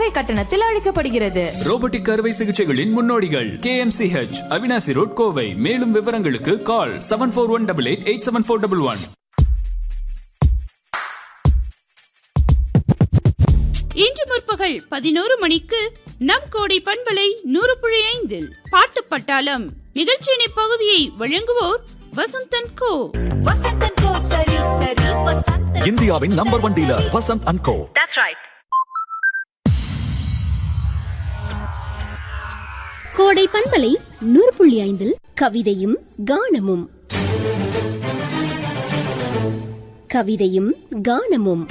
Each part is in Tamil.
சலுகை கட்டணத்தில் அளிக்கப்படுகிறது ரோபோட்டிக் அறுவை சிகிச்சைகளின் முன்னோடிகள் K M C H Avinashi road Kovai மேலும் விவரங்களுக்கு call seven four one double eight eight seven four double one இன்று முற்பகல் பதினோரு மணிக்கு நம் கோடை பண்பலை நூறு புள்ளி ஐந்தில் பாட்டு பட்டாளம் நிகழ்ச்சியின் இப்பகுதியை வழங்குவோர் வசந்தன் கோ வசந்தன் கோ சரி சரி வசந்தன் இந்தியாவின் number one dealer Vasanth and co கோடை பண்பலை நூறு புள்ளி ஐந்தில் கவிதையும் கானமும் கவிதையும் கானமும்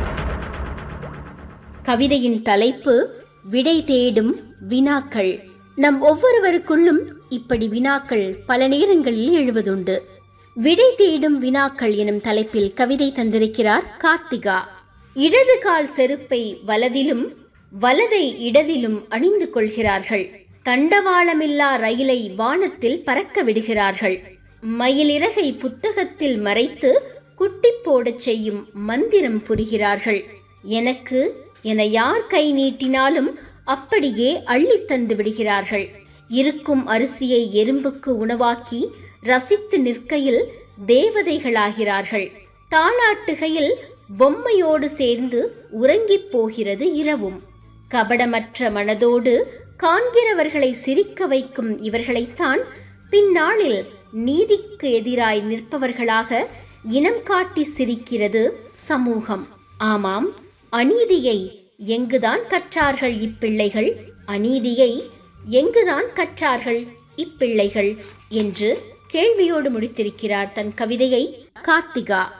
கவிதையின் தலைப்பு விடை தேடும் வினாக்கள் நம் ஒவ்வொருவருக்குள்ளும் இப்படி வினாக்கள் பல நேரங்களில் எழுவதுண்டு விடை தேடும் வினாக்கள் எனும் தலைப்பில் கவிதை தந்திருக்கிறார் கார்த்திகா இடது கால் செருப்பை வலதிலும் வலதை இடதிலும் அணிந்து கொள்கிறார்கள் தண்டவாளமில்லா ரயிலை வானத்தில் பறக்க விடுகிறார்கள் மயிலிறகை புத்தகத்தில் மறைத்து குட்டி போடச் செய்யும் மந்திரம் புரிகிறார்கள் எனக்கு என யார் கை நீட்டினாலும் அப்படியே அள்ளித் தந்து விடுகிறார்கள் இருக்கும் அரிசியை எறும்புக்கு உணவாக்கி ரசித்து நிற்கையில் தேவதைகளாகிறார்கள் தாளாட்டுகையில் பொம்மையோடு சேர்ந்து உறங்கிப் போகிறது இரவும் கபடமற்ற மனதோடு காண்கிறவர்களை சிரிக்க வைக்கும் இவர்களைத்தான் பின்னாளில் நீதிக்கு எதிராய் நிற்பவர்களாக இனம் காட்டி சிரிக்கிறது சமூகம் ஆமாம் அநீதியை எங்குதான் கற்றார்கள் இப்பிள்ளைகள் அநீதியை எங்குதான் கற்றார்கள் இப்பிள்ளைகள் என்று கேள்வியோடு முடித்திருக்கிறார் தன் கவிதையை கார்த்திகா